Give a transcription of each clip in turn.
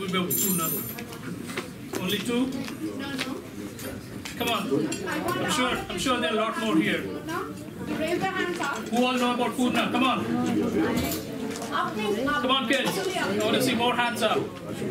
will be Purna? Only two? No, no. Come on. I want I'm sure, I'm sure there are a lot more here. No? Raise the hands up. Who all know about Purna? Come on. Up means up. Come on, kids. Actually up. I want to see more hands up.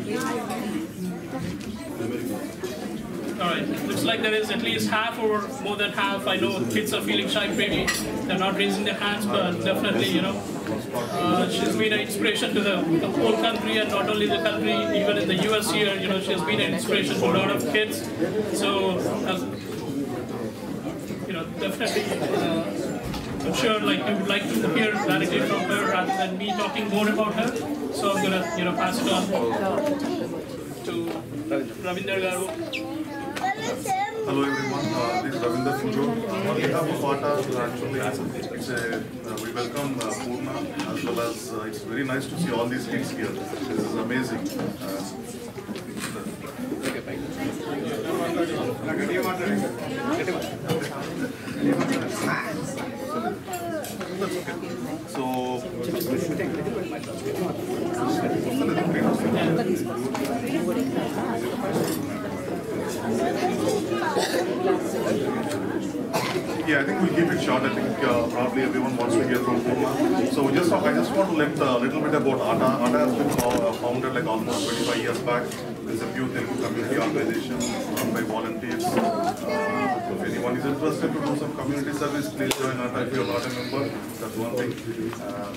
All right. Looks like there is at least half or more than half. I know kids are feeling shy, maybe they're not raising their hands, but definitely, you know, uh, she's been an inspiration to the, the whole country and not only the country, even in the U.S. here. You know, she has been an inspiration to a lot of kids. So, uh, you know, definitely. Uh, I'm sure like you would like to hear directly from her rather than me talking more about her. So I'm gonna, you know, pass it on to Ravinder Garu. Hello everyone, uh, this is Ravinder Fujo. On behalf of ATA, actually, it's a, uh, we welcome uh, Purna as well as uh, it's very nice to see all these kids here. This is amazing. Uh, so, Yeah, I think we'll keep it short. I think uh, probably everyone wants to hear from Purna. So we just talk, I just want to let a little bit about ATA. ATA has been uh, founded like almost 25 years back. It's a pure Telugu community organization run by volunteers. Uh, if anyone is interested to do some community service, please join ATA if you're not a member. That's one thing. Uh,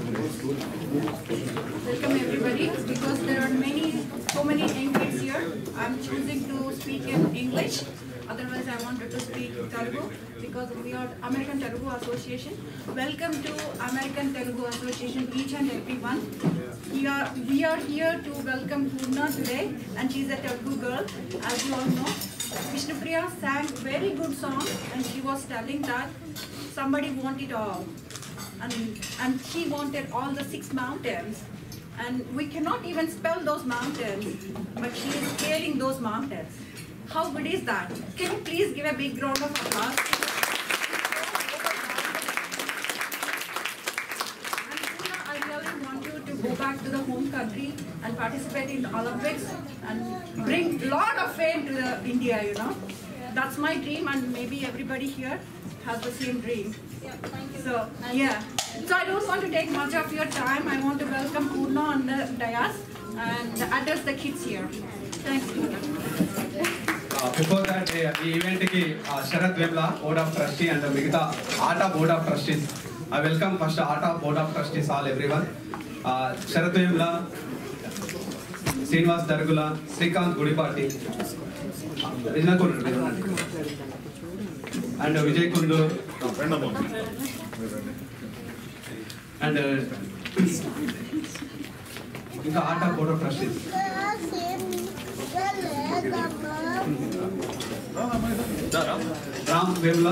Welcome everybody, because there are many, so many young kids here. I'm choosing to speak in English. Otherwise, I wanted to speak Telugu because we are American Telugu Association. Welcome to American Telugu Association, each and everyone. We are, we are here to welcome Purna today, and she's a Telugu girl, as you all know. Vishnupriya sang very good song, and she was telling that somebody want it all and, and she wanted all the six mountains. And we cannot even spell those mountains, but she is scaling those mountains. How good is that? Can you please give a big round of applause? And Puna, I really want you to go back to the home country and participate in the Olympics and bring lot of fame to the India, you know. That's my dream and maybe everybody here has the same dream. So, yeah. So I don't want to take much of your time. I want to welcome Purna on the dais and address the kids here. Thanks, Purna. Before that ఈ event కి Sharath Vemula board of trustee and మిగతా ATA board of trustees I welcome first ATA board of trustees all everyone Sharath Vemula Srinivas Dargula Srikanth Gudipati Vijayakundu and Vijay Kundu and ఇంకా ATA board of trustees Ram Vemula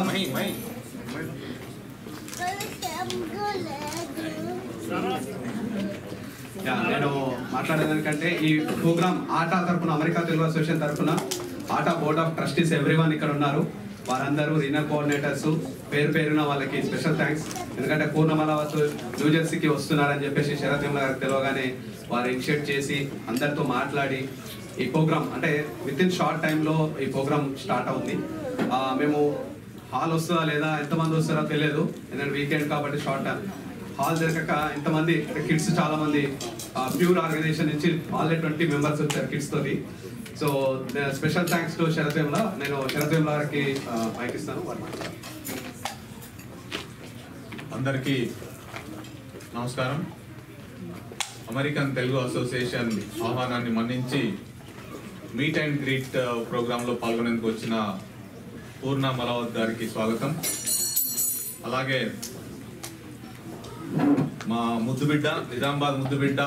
yeah, నేను మాట్లాడేదానికంటే ఈ programme ఆటా తరపున America Telugu association తరపున ATA board of trustees everyone ఇక్కడ ఉన్నారు వారందరూ రీనర్ కోఆర్డినేటర్స్ పేరు పేరున వాళ్ళకి స్పెషల్ థ్యాంక్స్ ఎందుకంటే పూర్ణమలావత్ న్యూ జెర్సీకి వస్తున్నారని చెప్పేసి శరత్ విమల గారికి తెలియగానే వారు ఇనిషియేట్ చేసి అందరితో మాట్లాడి ఈ ప్రోగ్రామ్ అంటే విత్ ఇన్ షార్ట్ టైంలో ఈ ప్రోగ్రామ్ స్టార్ట్ అవుతుంది ఆ, మేము హాల్ వస్తుందా లేదా ఎంతమంది వస్తారో తెలియదు ఎందుకంటే వీకెండ్ కాబట్టి షార్ట్ హాల్ దొరకక ఇంతమంది అంటే కిడ్స్ చాలా మంది ప్యూర్ ఆర్గనైజేషన్ నుంచి ఆల్రెడీ ట్వంటీ మెంబర్స్ వచ్చారు కిడ్స్ తోటి so special thanks to Sharath Vemula నేను శరత్ వేముల గారికి మైక్ ఇస్తాను వారు మాట్లాడతారు. అందరికీ నమస్కారం అమెరికన్ తెలుగు అసోసియేషన్ ఆహ్వానాన్ని మన్నించి మీట్ అండ్ గ్రీట్ ప్రోగ్రాంలో పాల్గొనేందుకు వచ్చిన పూర్ణ మలావత్ గారికి స్వాగతం అలాగే మా ముద్దుబిడ్డ నిజామాబాద్ ముద్దుబిడ్డ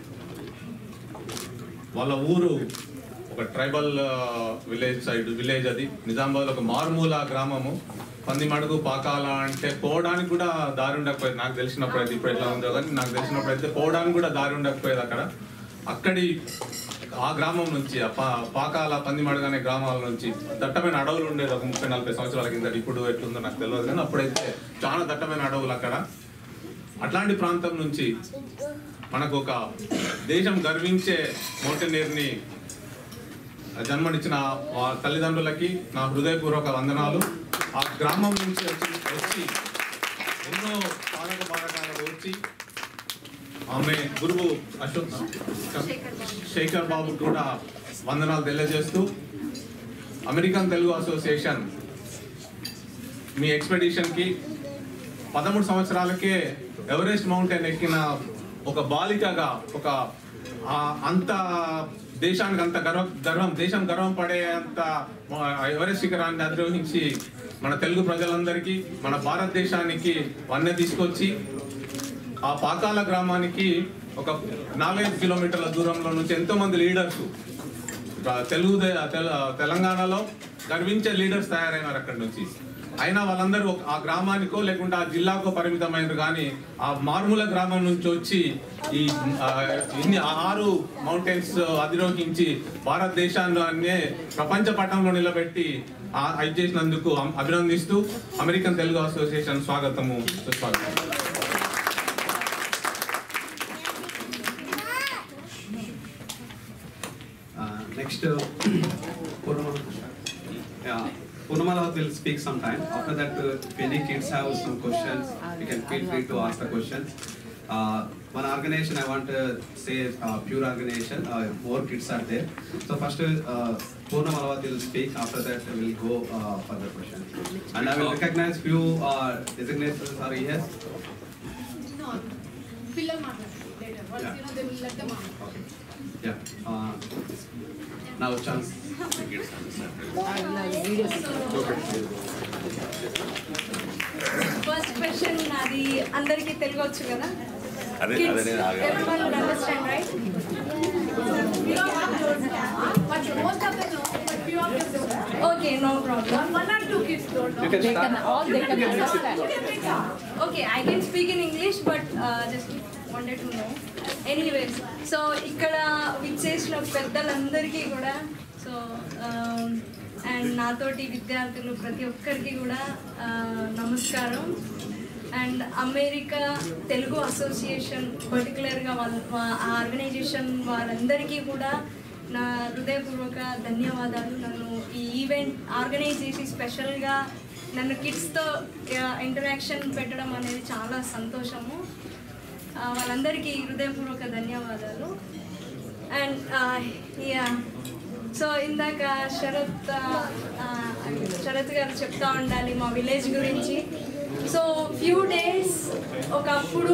వాళ్ళ ఊరు ఒక ట్రైబల్ విలేజ్ సైడ్ విలేజ్ అది నిజామాబాద్ ఒక మారుమూల గ్రామము పందిమడుగు పాకాల అంటే పోవడానికి కూడా దారి ఉండకపోయేది నాకు తెలిసినప్పుడు అయితే ఇప్పుడు ఎట్లా ఉందో కానీ నాకు తెలిసినప్పుడు అయితే పోవడానికి కూడా దారి ఉండకపోయేది అక్కడ అక్కడి ఆ గ్రామం నుంచి ఆ పా పాకాల పందిమడుగు అనే గ్రామాల నుంచి దట్టమైన అడవులు ఉండేది ఒక ముప్పై నలభై సంవత్సరాల కింద ఇప్పుడు ఎట్లుందో నాకు తెలియదు కానీ అప్పుడైతే చాలా దట్టమైన అడవులు అక్కడ అట్లాంటి ప్రాంతం నుంచి మనకు ఒక దేశం గర్వించే మౌంటైనీర్ని జన్మనిచ్చిన ఆ తల్లిదండ్రులకి నా హృదయపూర్వక వందనాలు ఆ గ్రామం నుంచి వచ్చి వచ్చి ఎన్నో పాలక పాలకాలు వచ్చి ఆమె గురువు అశోక్ శేఖర్ బాబు కూడా వందనాలు తెలియజేస్తూ అమెరికన్ తెలుగు అసోసియేషన్ మీ ఎక్స్పెడిషన్కి పదమూడు సంవత్సరాలకే ఎవరెస్ట్ మౌంటైన్ ఎక్కిన ఒక బాలికగా ఒక ఆ అంత దేశానికి అంత గర్వ గర్వం దేశం గర్వం పడే అంత ఎవరెస్ట్ శిఖరాన్ని అధిరోహించి మన తెలుగు ప్రజలందరికీ మన భారతదేశానికి వన్నె తీసుకొచ్చి ఆ పాకాల గ్రామానికి ఒక నాలుగైదు కిలోమీటర్ల దూరంలో నుంచి ఎంతో మంది లీడర్స్ తెలుగు దే- తెల- తెలంగాణలో గర్వించే లీడర్స్ తయారైనారు అక్కడి నుంచి అయినా వాళ్ళందరూ ఒక- ఆ గ్రామానికో లేకుంటే ఆ జిల్లాకో పరిమితమైనరు కానీ ఆ మారుమూల గ్రామం నుంచి వచ్చి ఈ ఆ, ఇన్ని ఆరు మౌంటైన్స్ అధిరోహించి భారతదేశాన్ని ప్రపంచ పటంలో నిలబెట్టి ఆ ఇది చేసినందుకు అం- అభినందిస్తూ అమెరికన్ తెలుగు అసోసియేషన్ స్వాగతము సుస్వాగతం Uh, next, uh, Purnama. Yeah, Purnamala will speak sometime. After that, uh, if any kids have some questions, you can feel free to ask the questions. Uh, one organization I want to say, uh, pure organization, uh, more kids are there. So first, uh, Purnamala will speak. After that, we'll go uh, for the questions. And I will recognize few uh, designations are here. No, పిల్లలు మాట్లాడతారు later. Once Yeah. you know, they will let them out. Okay. Yeah. Uh, now chance. First question అది అందరికీ తెలుగు వచ్చు కదా అదే అదే నేను ఆగా everyone would understand right We don't have those, but most of them know, but few of them don't. okay no problem One or two kids don't know. You can start. all they can understand okay i can speak in english but uh, just wanted to know anyways so ఇక్కడ విచ్చేసిన పెద్దలందరికీ కూడా so and నాతోటి విద్యార్థులు ప్రతి ఒక్కరికి కూడా ఆ, నమస్కారం అండ్ అమెరికా తెలుగు అసోసియేషన్ పర్టికులర్గా వాళ్ళ వా- ఆ ఆర్గనైజేషన్ వాళ్ళందరికీ కూడా నా హృదయపూర్వక ధన్యవాదాలు నన్ను ఈ ఈవెంట్ ఆర్గనైజ్ చేసి స్పెషల్గా నన్ను కిడ్స్తో ఇంటరాక్షన్ పెట్టడం అనేది చాలా సంతోషము ఆ, వాళ్ళందరికీ హృదయపూర్వక ధన్యవాదాలు అండ్ యా సో ఇందాక శరత్ ఆ, శరత్ గారు చెప్తా ఉండాలి మా విలేజ్ గురించి సో ఫ్యూ డేస్ ఒకప్పుడు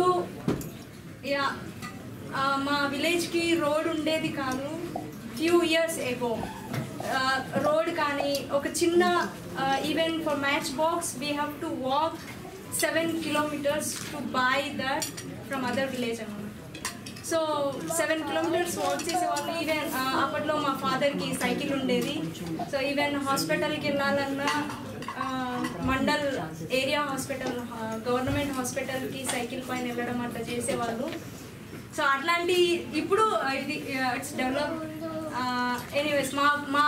యా ఆ, మా విలేజ్కి రోడ్ ఉండేది కాదు ఫ్యూ ఇయర్స్ ఎగో రోడ్ కానీ ఒక చిన్న even for match box we have to walk seven kilometers to buy that from other village అన్నమాట సో సెవెన్ కిలోమీటర్స్ వాక్ చేసేవాళ్ళు ఈవెన్ అప్పట్లో మా ఫాదర్కి సైకిల్ ఉండేది సో ఈవెన్ హాస్పిటల్కి వెళ్ళాలన్నా ఆ, మండల్ ఏరియా హాస్పిటల్ గవర్నమెంట్ హాస్పిటల్కి సైకిల్ పైన వెళ్ళడం అట్లా చేసేవాళ్ళు సో అట్లాంటి ఇప్పుడు ఆ, ఇది ఇట్స్ డెవలప్ ఎనీవేస్ మా మా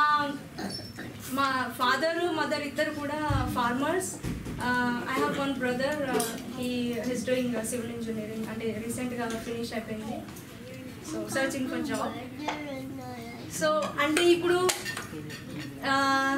మా ఫాదరు మదర్ ఇద్దరు కూడా farmers I have one brother he his doing civil engineering అంటే రీసెంట్గా ఫినిష్ అయిపోయింది so searching for job so అంటే ఇప్పుడు ఆ,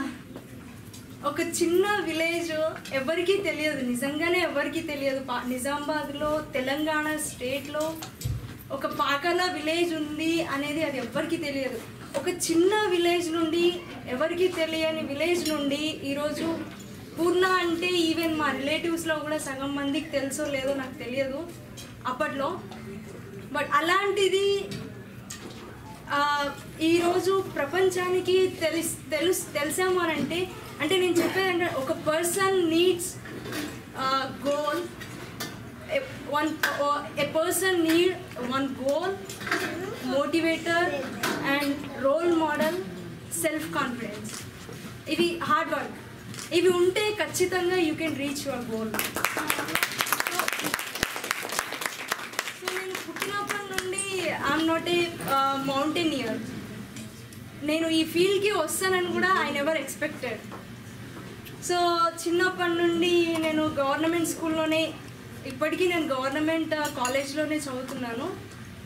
ఒక చిన్న విలేజ్ ఎవరికీ తెలియదు నిజంగానే ఎవరికీ తెలియదు పా నిజామాబాద్లో తెలంగాణ స్టేట్లో ఒక పాకల విలేజ్ ఉంది అనేది అది ఎవ్వరికీ తెలియదు ఒక చిన్న విలేజ్ నుండి ఎవరికీ తెలియని విలేజ్ నుండి ఈరోజు పూర్ణ అంటే ఈవెన్ మా రిలేటివ్స్లో కూడా సగం మందికి తెలుసో లేదో నాకు తెలియదు అప్పట్లో బట్ అలాంటిది ఆ, ఈరోజు ప్రపంచానికి తెలిస్ తెలుసు తెలిసాము అని అంటే అంటే నేను చెప్పేది అంటే ఒక person needs goal one a person need one goal motivator and role model self confidence ఇది హార్డ్ వర్క్ ఇవి ఉంటే ఖచ్చితంగా you can reach your goal so నేను పుట్టినప్పటి నుండి ఐఎమ్ నాట్ ఏ మౌంటైనియర్ నేను ఈ ఫీల్డ్కి వస్తానని కూడా ఐ నెవర్ ఎక్స్పెక్టెడ్ సో చిన్నప్పటి నుండి నేను గవర్నమెంట్ స్కూల్లోనే ఇప్పటికీ నేను గవర్నమెంట్ కాలేజ్లోనే చదువుతున్నాను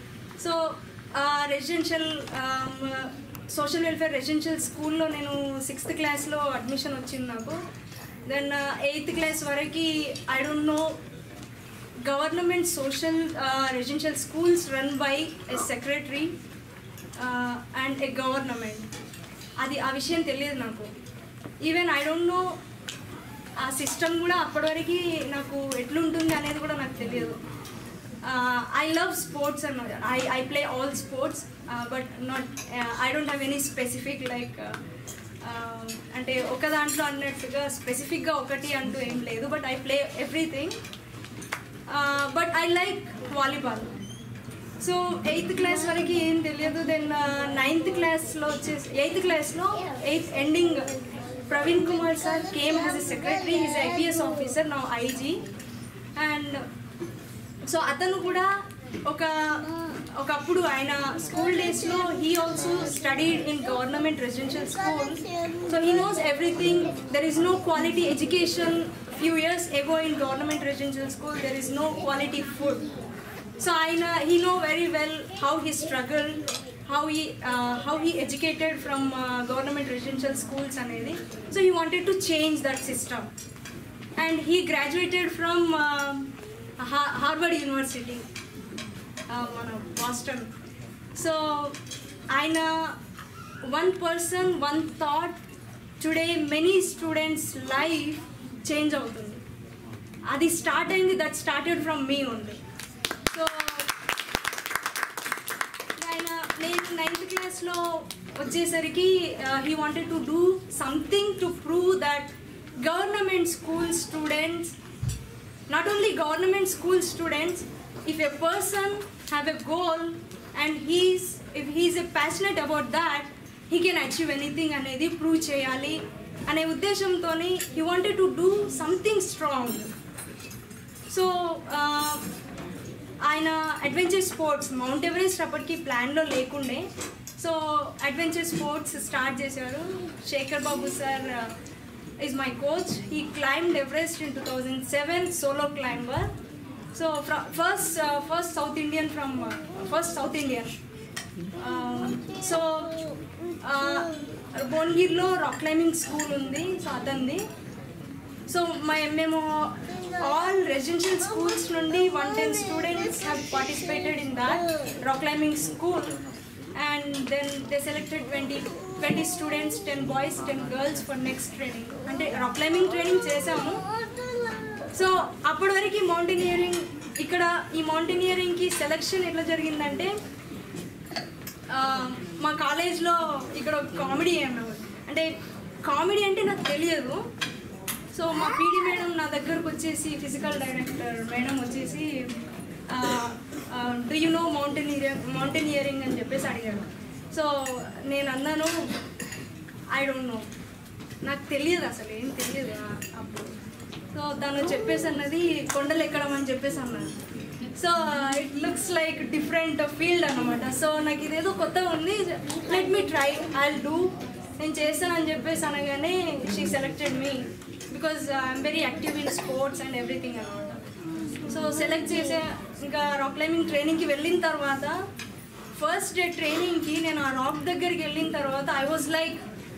so residential social welfare residential స్కూల్లో నేను సిక్స్త్ క్లాస్లో అడ్మిషన్ వచ్చింది నాకు దెన్ ఎయిత్ క్లాస్ వరకు I don't know government social residential schools run by a secretary and a government అది ఆ విషయం తెలియదు నాకు ఈవెన్ ఐ డోంట్ నో ఆ సిస్టమ్ కూడా అప్పటి వరకు నాకు ఎట్లుంటుంది అనేది కూడా నాకు తెలియదు ఐ లవ్ స్పోర్ట్స్ అన్న I I play all sports but not I don't have any specific like అంటే ఒక దాంట్లో అన్నట్టుగా స్పెసిఫిక్గా ఒకటి అంటూ ఏం లేదు but I play everything but I like volleyball so eighth class వరకు ఏం తెలియదు దెన్ నైన్త్ క్లాస్లో వచ్చేసి ఎయిత్ క్లాస్లో eighth ending Praveen Kumar sir came has a secretary is IPS officer నా ఐజీ అండ్ సో అతను కూడా ఒక ఒకప్పుడు ఆయన స్కూల్ డేస్లో he also studied in government residential school so he knows everything there is no quality education few years ago in government residential school there is no quality food so ఆయన he know very well how he struggle how he how he educated from government residential schools అనేది so he wanted to change that system and he graduated from uh, Ha- Harvard University, uh, మన Boston so ఆయన one person one thought today many students life change అవుతుంది అది start అయింది that started from me only so ఆయన నేను ninth క్లాస్లో వచ్చేసరికి he wanted to do something to prove that government school students not only government school students if a person have a goal and he's if he's a passionate about that he can achieve anything అనేది prove చేయాలి అనే ఉద్దేశంతో he wanted to do something strong so ఆయన adventure sports Mount Everest అప్పటికి ప్లాన్లో లేకుండే so adventure sports start చేశారు Shekhar Babu sir is my coach. He climbed Everest in 2007, solo climber. So from first uh, first South Indian from uh, first South Indian. Um, so భువనగిరిలో rock climbing school ఉంది so అతనిది so my మేము all residential schools నుండి one ten students have participated in that rock climbing school and then they selected twenty twenty students ten boys ten girls for next training అంటే rock climbing training చేసాము so అప్పటి వరకు మౌంటైనియరింగ్ ఇక్కడ ఈ మౌంటైనియరింగ్కి selection ఎట్లా జరిగిందంటే ఆ, మా కాలేజ్లో ఇక్కడ ఒక కామెడీ అన్నారు అంటే కామెడీ అంటే నాకు తెలియదు సో మా పీడి మేడం నా దగ్గరకు వచ్చేసి ఫిజికల్ డైరెక్టర్ మేడం వచ్చేసి do you know mountaineering mountaineering అని చెప్పేసి అడిగారు సో నేను అన్నాను ఐ డోంట్ నో నాకు తెలియదు అసలు ఏం తెలియదు ఆ- అప్పుడు సో తను చెప్పేసి అన్నది కొండలు ఎక్కడం అని చెప్పేసి అన్నది so it looks like different field అనమాట సో నాకు ఇదేదో కొత్తగా ఉంది let me try I do నేను చేస్తానని చెప్పేసి అనగానే she selected me because I'm very active in sports and everything అనమాట సో సెలెక్ట్ చేసే ఇంకా రాక్ క్లైంబింగ్ ట్రైనింగ్కి వెళ్ళిన తర్వాత ఫస్ట్ డే ట్రైనింగ్కి నేను ఆ రాక్ దగ్గరికి వెళ్ళిన తర్వాత I was like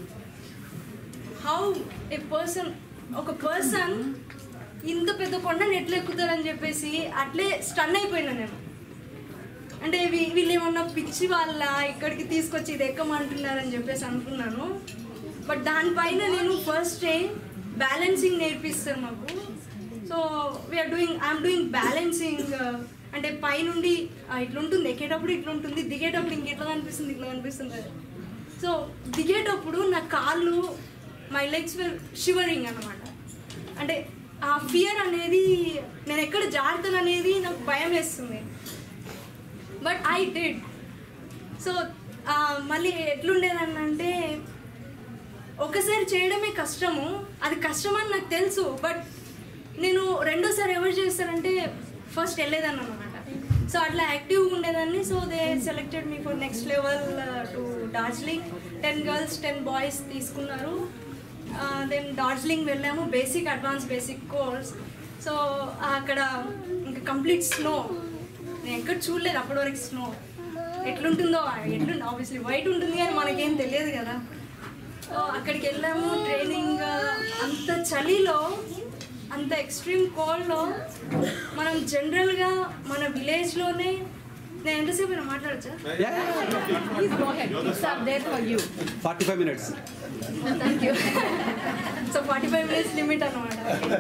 how a person ఒక పర్సన్ ఇంత పెద్ద కొండని ఎట్లా ఎక్కుతారని చెప్పేసి అట్లే స్టన్ అయిపోయినా నేను అంటే వీ- వీళ్ళు ఏమన్నా పిచ్చి వాళ్ళ ఇక్కడికి తీసుకొచ్చి ఇది ఎక్కమంటున్నారని చెప్పేసి అనుకున్నాను బట్ దానిపైన నేను ఫస్ట్ డే బ్యాలెన్సింగ్ నేర్పిస్తారు మాకు so we're doing I'm doing balancing అంటే పైనుండి ఆ, ఇట్లుంటుంది ఎక్కేటప్పుడు ఇట్లుంటుంది దిగేటప్పుడు ఇంక ఇట్లా కనిపిస్తుంది ఇట్లా కనిపిస్తుంది సో దిగేటప్పుడు నా కాళ్ళు మై లెగ్స్ విల్ షివరింగ్ అనమాట అంటే ఆ ఫియర్ అనేది నేను ఎక్కడ జారుతాను అనేది నాకు భయం వేస్తుంది బట్ ఐ డిడ్ సో మళ్ళీ ఎట్లుండేదని అంటే ఒకసారి చేయడమే కష్టము అది కష్టమని నాకు తెలుసు బట్ నేను రెండోసారి ఎవరు చేస్తారంటే ఫస్ట్ వెళ్ళేదాన్ని అనమాట సో అట్లా యాక్టివ్గా ఉండేదాన్ని so they selected me for next level to Darjeeling ten girls ten boys తీసుకున్నారు దెన్ డార్జిలింగ్ వెళ్ళాము basic advance basic course so అక్కడ ఇంకా కంప్లీట్ స్నో నేను ఎక్కడ చూడలేదు అప్పటి వరకు స్నో ఎట్లుంటుందో ఎట్లుంది ఆబ్వియస్లీ వైట్ ఉంటుంది కానీ మనకేం తెలియదు కదా సో అక్కడికి వెళ్ళాము ట్రైనింగ్ అంత చలిలో అంత ఎక్స్ట్రీమ్ కోల్డ్లో మనం జనరల్గా మన విలేజ్లోనే నేను ఎంతసేపు అయినా మాట్లాడచ్చా Please go ahead. Kids are there for you. Forty five minutes thank you so forty five minutes limit అనమాట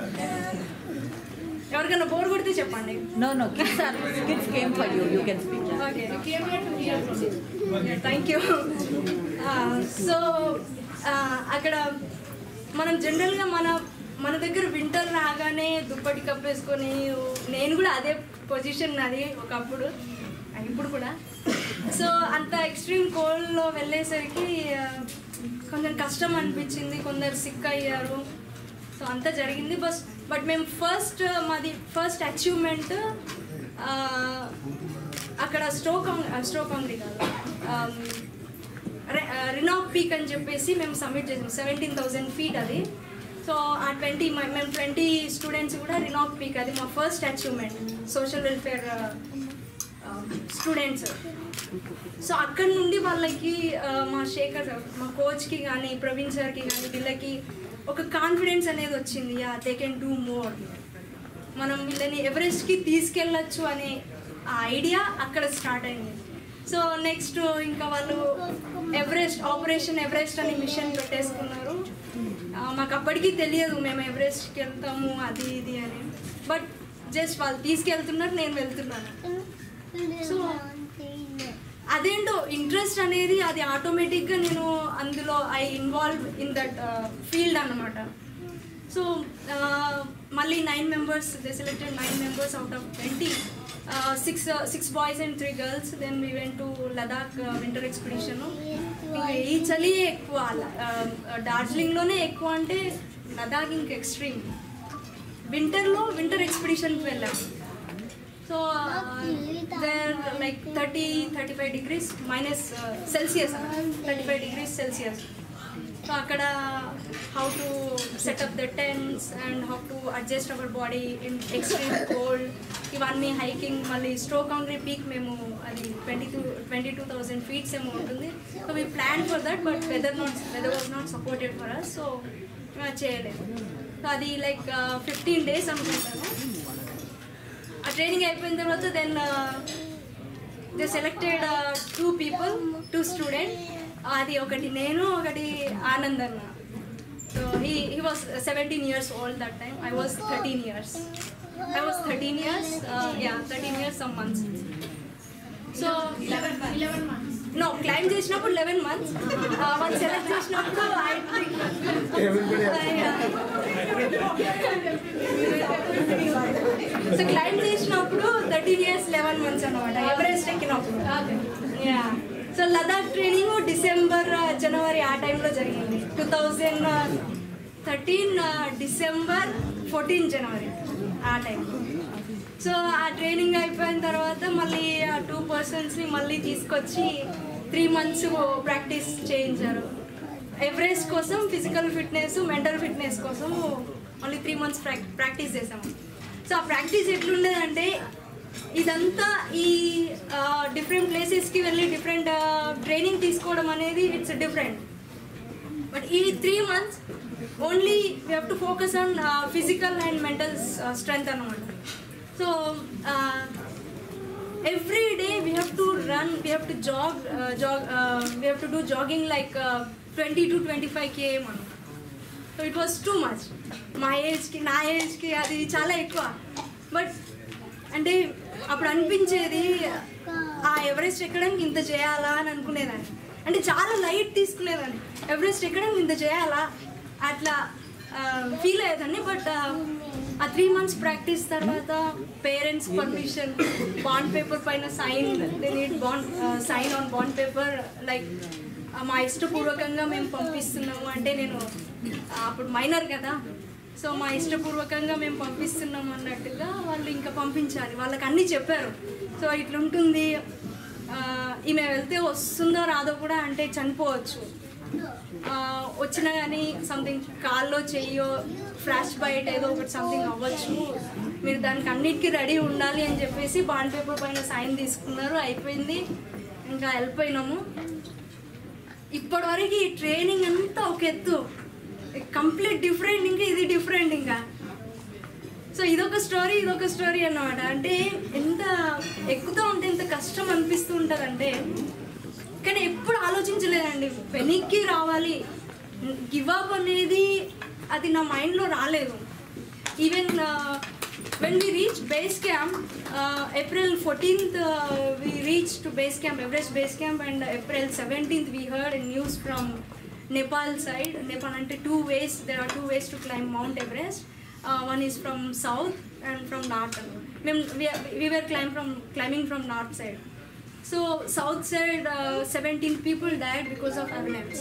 ఎవరికైనా బోర్ కొడితే చెప్పండి No, no. Kids are kids came for you. You can speak. Okay thank you so అక్కడ మనం జనరల్గా మన మన దగ్గర వింటర్ రాగానే దుప్పటి కప్పేసుకొని నేను కూడా అదే పొజిషన్ నాది ఒకప్పుడు and ఇప్పుడు కూడా సో అంత ఎక్స్ట్రీమ్ కోల్డ్లో వెళ్ళేసరికి ఆ, కొంచెం కష్టం అనిపించింది కొందరు సిక్ అయ్యారు సో అంతా జరిగింది బస్ బట్ మేము ఫస్ట్ మాది ఫస్ట్ అచీవ్మెంట్ అక్కడ స్ట్రోక్ స్ట్రోక్ ఉంది కాదు రినాక్ పీక్ అని చెప్పేసి మేము సబ్మిట్ చేసాం సెవెంటీన్ థౌజండ్ ఫీట్ అది సో ఆ ట్వంటీ మేము ట్వంటీ స్టూడెంట్స్ కూడా రినాక్ పీక్ అది మా first achievement social welfare students so అక్కడ నుండి వాళ్ళకి ఆ, మా శేఖర్ సార్ మా కోచ్కి కానీ ప్రవీణ్ సార్కి కానీ వీళ్ళకి ఒక కాన్ఫిడెన్స్ అనేది వచ్చింది yeah they can do more మనం వీళ్ళని ఎవరెస్ట్కి తీసుకెళ్ళచ్చు అనే ఆ ఐడియా అక్కడ స్టార్ట్ అయింది సో నెక్స్ట్ ఇంకా వాళ్ళు ఎవరెస్ట్ ఆపరేషన్ ఎవరెస్ట్ అని మిషన్ పెట్టేసుకున్నారు ఆ, మాకు అప్పటికి తెలియదు మేము ఎవరెస్ట్కి వెళ్తాము అది ఇది అని బట్ జస్ట్ వాళ్ళు తీసుకెళ్తున్నారు నేను వెళ్తున్నాను సో అదేంటో ఇంట్రెస్ట్ అనేది అది ఆటోమేటిక్గా నేను అందులో I involve in that field అన్నమాట సో మళ్ళీ nine members they selected nine members out of twenty six six boys and three girls then we went to Ladakh winter expedition ఈ చలి ఎక్కువ డార్జిలింగ్లోనే ఎక్కువ అంటే లదాఖ్ ఇంక ఎక్స్ట్రీమ్ వింటర్లో వింటర్ ఎక్స్పిడిషన్కి వెళ్ళాం so there like thirty thirty five degrees minus celsius thirty five degrees celsius so అక్కడ how to set up the tents and how to adjust our body in extreme cold ఇవన్నీ హైకింగ్ మళ్ళీ Stok Kangri peak మేము అది twenty two twenty two thousand feets ఏమో ఉంటుంది so we plan for that but weather not weather was not supported for us so చేయలేదు so అది like fifteen days అనుకుంటాను ఆ ట్రైనింగ్ అయిపోయిన తర్వాత then they selected two people two student అది ఒకటి నేను ఒకటి ఆనంద్ అన్న so he he was seventeen years old that time I was thirteen years I was thirteen years yeah thirteen years some months so eleven months no climb చేసినప్పుడు eleven months వాళ్ళు select చేసినప్పుడు I so climb చేసినప్పుడు thirteen years eleven months అనమాట Everest ఎక్కినప్పుడు yeah so Ladakh training December జనవరి ఆ టైంలో జరిగింది two thousand thirteen December fourteen జనవరి ఆ టైంలో సో ఆ ట్రైనింగ్ అయిపోయిన తర్వాత మళ్ళీ ఆ టూ పర్సన్స్ని మళ్ళీ తీసుకొచ్చి త్రీ మంత్స్ ప్రాక్టీస్ చేయించారు ఎవరెస్ట్ కోసం ఫిజికల్ ఫిట్నెస్ మెంటల్ ఫిట్నెస్ కోసం మళ్ళీ త్రీ మంత్స్ ప్రాక్టీస్ చేసాము సో ఆ ప్రాక్టీస్ ఎట్లుండేదంటే ఇదంతా ఈ డిఫరెంట్ ప్లేసెస్కి వెళ్ళి డిఫరెంట్ ట్రైనింగ్ తీసుకోవడం అనేది ఇట్స్ డిఫరెంట్ బట్ ఈ three months only we have to focus on physical and mental strength అనమాట so every day we have to run we have to jog jog we have to do jogging like twenty to twenty five KM అనమాట so it was too much మా ఏజ్కి నా ఏజ్కి అది చాలా ఎక్కువ but అంటే అప్పుడు అనిపించేది ఆ ఎవరెస్ట్ ఎక్కడానికి ఇంత చేయాలా అని అనుకునేదాన్ని అంటే చాలా లైట్ తీసుకునేదాన్ని ఎవరెస్ట్ ఎక్కడానికి ఇంత చేయాలా అట్లా ఫీల్ అయ్యేదాన్ని బట్ ఆ త్రీ మంత్స్ ప్రాక్టీస్ తర్వాత పేరెంట్స్ పర్మిషన్ బాండ్ పేపర్ పైన sign they need bond sign on bond paper like మా ఇష్టపూర్వకంగా మేము పంపిస్తున్నాము అంటే నేను అప్పుడు మైనర్ కదా సో మా ఇష్టపూర్వకంగా మేము పంపిస్తున్నాం అన్నట్టుగా వాళ్ళు ఇంకా పంపించాలి వాళ్ళకి అన్నీ చెప్పారు సో ఇట్లుంటుంది ఆ, ఈమె వెళ్తే వస్తుందో రాదో కూడా అంటే చనిపోవచ్చు ఆ, వచ్చినా కానీ సంథింగ్ కాల్లో చెయ్యో ఫ్లాష్ బైట్ ఏదో ఒకటి సంథింగ్ అవ్వచ్చు మీరు దానికి అన్నిటికీ రెడీ ఉండాలి అని చెప్పేసి బాండ్ పేపర్ పైన సైన్ తీసుకున్నారు అయిపోయింది ఇంకా వెళ్ళిపోయినాము ఇప్పటివరకు ఈ ట్రైనింగ్ అంతా ఒక ఎత్తు కంప్లీట్ డిఫరెంట్ ఇంకా ఇది డిఫరెంట్ ఇంకా సో ఇదొక స్టోరీ ఇదొక స్టోరీ అన్నమాట అంటే ఎంత ఎక్కుతూ ఉంటే ఎంత కష్టం అనిపిస్తూ ఉంటుందంటే కానీ ఎప్పుడు ఆలోచించలేదండి వెనక్కి రావాలి గివ్ అప్ అనేది అది నా మైండ్లో రాలేదు even when we reach base camp April fourteenth we reach to base camp Everest base camp and April seventeenth we heard news from Nepal side Nepal అంటే two ways there are two ways to climb Mount Everest one is from south and from north మేము we were climb from climbing from north side so south side seventeen people died because of avalanche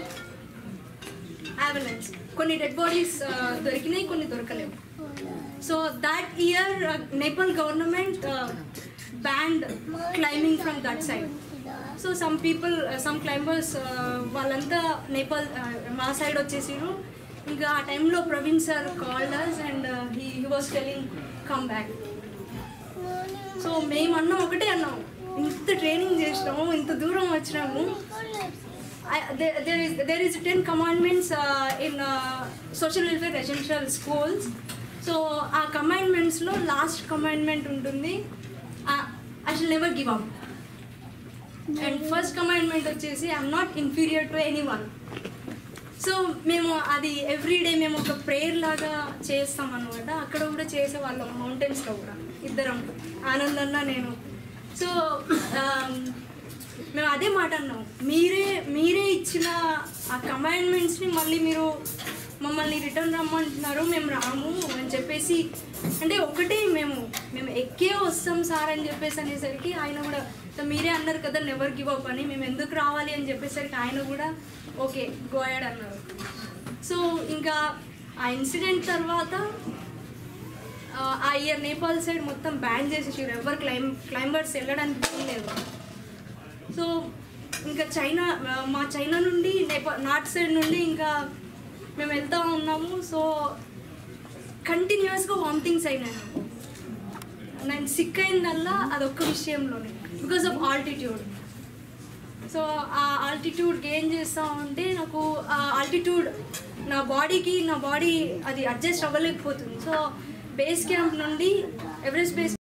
avalanche కొన్ని dead bodies దొరికినాయి కొన్ని దొరకలేవు so that year Nepal government band climbing from that side so some people some climbers వాళ్ళంతా నేపాల్ మా side వచ్చేసారు ఇంకా ఆ టైంలో Praveen sir called us and he he was telling come back so మేము అన్నాం ఒకటే అన్నాం ఇంత ట్రైనింగ్ చేసినాము ఇంత దూరం వచ్చినాము there is there is ten commandments in social welfare residential schools so ఆ కమాండ్మెంట్స్లో లాస్ట్ కమాండ్మెంట్ ఉంటుంది I shall never give up and first commandment వచ్చేసి I'm not inferior to any one so మేము అది ఎవ్రీడే మేము ఒక ప్రేయర్ లాగా చేస్తాం అనమాట అక్కడ కూడా చేసేవాళ్ళం మౌంటైన్స్లో కూడా ఇద్దరం ఆనందన్న నేను సో మేము అదే మాట అన్నాం మీరే మీరే ఇచ్చిన ఆ కమాండ్మెంట్స్ని మళ్ళీ మీరు మమ్మల్ని రిటర్న్ రమ్మంటున్నారు మేము రాము అని చెప్పేసి అంటే ఒకటే మేము మేము ఎక్కే వస్తాం సార్ అని చెప్పేసి అనేసరికి ఆయన కూడా "సో మీరే అన్నారు కదా నెవర్ గివ్ అప్ అని మేము ఎందుకు రావాలి అని చెప్పేసరికి ఆయన కూడా ఓకే గోయాడ్ అన్నారు సో ఇంకా ఆ ఇన్సిడెంట్ తర్వాత ఆ, ఆ ఇయర్ నేపాల్ సైడ్ మొత్తం బ్యాన్ చేసేసారు ఎవరు క్లైమ్ క్లైంబర్స్ వెళ్ళడానికి లేదు సో ఇంకా చైనా మా చైనా నుండి నేపాల్ నార్త్ సైడ్ నుండి ఇంకా మేము వెళ్తూ ఉన్నాము సో కంటిన్యూస్గా వామిటింగ్స్ అయినాయి నాకు. నేను సిక్ అయిందల్లా అదొక్క విషయంలోనే బికాస్ ఆఫ్ ఆల్టిట్యూడ్ సో ఆ ఆల్టిట్యూడ్ గెయిన్ చేస్తూ ఉంటే నాకు ఆ ఆల్టిట్యూడ్ నా బాడీకి నా బాడీ అది అడ్జస్ట్ అవ్వలేకపోతుంది సో బేస్ క్యాంప్ నుండి ఎవరెస్ట్ బేస్